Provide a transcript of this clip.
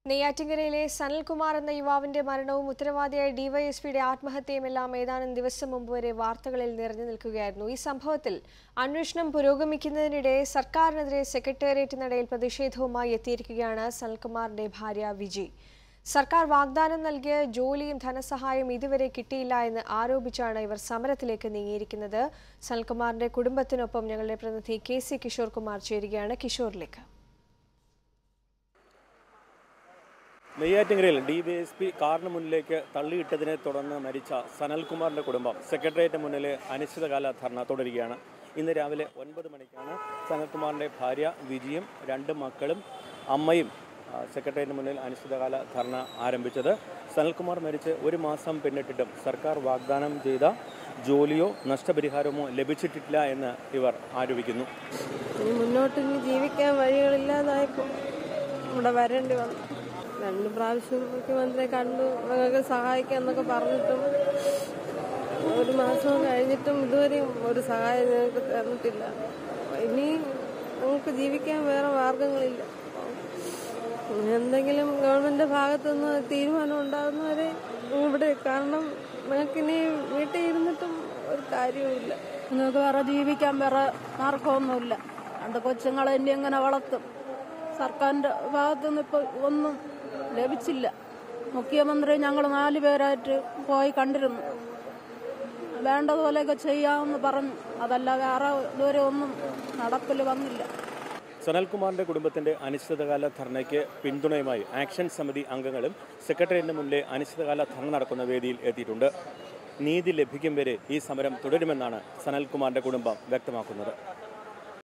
നെയ്യാറ്റിങ്കരയിലെ സനൽകുമാർ എന്ന യുവാവിന്റെ മരണവും ഉത്തരവാദിയായ ഡിവൈഎസ്പിയുടെ ആത്മഹത്യയുമെല്ലാം ഏതാനും ദിവസം മുമ്പ് വരെ വാർത്തകളിൽ നിറഞ്ഞു നിൽക്കുകയായിരുന്നു ഈ സംഭവത്തിൽ അന്വേഷണം പുരോഗമിക്കുന്നതിനിടെ സർക്കാരിനെതിരെ സെക്രട്ടേറിയറ്റ് നടയിൽ പ്രതിഷേധവുമായി എത്തിയിരിക്കുകയാണ് സനൽകുമാറിന്റെ ഭാര്യ വിജി സർക്കാർ വാഗ്ദാനം നൽകിയ ജോലിയും ധനസഹായം ഇതുവരെ കിട്ടിയില്ല എന്ന് ആരോപിച്ചാണ് ഇവർ സമരത്തിലേക്ക് നീങ്ങിയിരിക്കുന്നത് സനൽകുമാറിന്റെ കുടുംബത്തിനൊപ്പം ഞങ്ങളുടെ പ്രതിനിധി കെ സി കിഷോർ കുമാർ ചേരുകയാണ് കിഷോറിലേക്ക് നെയ്യാറ്റിങ്കരയിൽ ഡി വൈ എസ് പി കാറിന് മുന്നിലേക്ക് തള്ളിയിട്ടതിനെ തുടർന്ന് മരിച്ച സനൽകുമാറിന്റെ കുടുംബം സെക്രട്ടേറിയറ്റ് മുന്നിൽ അനിശ്ചിതകാല ധർണ തുടരുകയാണ് ഇന്ന് രാവിലെ ഒൻപത് മണിക്കാണ് സനൽകുമാറിന്റെ ഭാര്യ വിജിയും രണ്ട് മക്കളും അമ്മയും ആ, സെക്രട്ടേറിയറ്റിന് മുന്നിൽ അനിശ്ചിതകാല ധർണ ആരംഭിച്ചത് സനൽകുമാർ മരിച്ച് ഒരു മാസം പിന്നിട്ടിട്ടും സർക്കാർ വാഗ്ദാനം ചെയ്ത ജോലിയോ നഷ്ടപരിഹാരമോ ലഭിച്ചിട്ടില്ല എന്ന് ഇവർ ആരോപിക്കുന്നു ഇനി മുന്നോട്ട് ഇനി ജീവിക്കാൻ വഴികളില്ലാതായപ്പോൾ ഇവിടെ വരേണ്ടി വന്നു രണ്ട് പ്രാവശ്യം മുഖ്യമന്ത്രിയെ കണ്ടു ഞങ്ങൾക്ക് സഹായിക്കാം എന്നൊക്കെ പറഞ്ഞിട്ടും ഒരു മാസം കഴിഞ്ഞിട്ടും ഇതുവരെയും ഒരു സഹായം ഞങ്ങൾക്ക് തന്നിട്ടില്ല ഇനി നമുക്ക് ജീവിക്കാൻ വേറെ മാർഗങ്ങളില്ല എന്തെങ്കിലും ഗവൺമെന്റ് ഭാഗത്തുനിന്ന് തീരുമാനം ഉണ്ടാകുന്നവരെ ഇവിടെ കാരണം ഞങ്ങൾക്കിനി വീട്ടിൽ ഇരുന്നിട്ടും ഒരു കാര്യവുമില്ല നിങ്ങൾക്ക് വേറെ ജീവിക്കാൻ വേറെ മാർഗമൊന്നുമില്ല രണ്ട് കൊച്ചുങ്ങളെ ഇനി എങ്ങനെ വളർത്തും സർക്കാരിന്റെ ഭാഗത്തുനിന്ന് ഇപ്പൊ ഒന്നും ലഭിച്ചില്ല മുഖ്യമന്ത്രി ഞങ്ങൾ നാല് പേരായിട്ട് പോയി കണ്ടിരുന്നു വേണ്ടതുപോലെയൊക്കെ ചെയ്യാമെന്ന് പറഞ്ഞു അതല്ല വേറെ ഇതുവരെ ഒന്നും നടപ്പിൽ വന്നില്ല സനൽകുമാറിന്റെ കുടുംബത്തിന്റെ അനിശ്ചിതകാല ധർണയ്ക്ക് പിന്തുണയുമായി ആക്ഷൻ സമിതി അംഗങ്ങളും സെക്രട്ടേറിയറ്റിന് മുന്നിലെ അനിശ്ചിതകാല ധർണ നടക്കുന്ന വേദിയിൽ എത്തിയിട്ടുണ്ട് നീതി ലഭിക്കും വരെ ഈ സമരം തുടരുമെന്നാണ് സനൽകുമാറിന്റെ കുടുംബം വ്യക്തമാക്കുന്നത്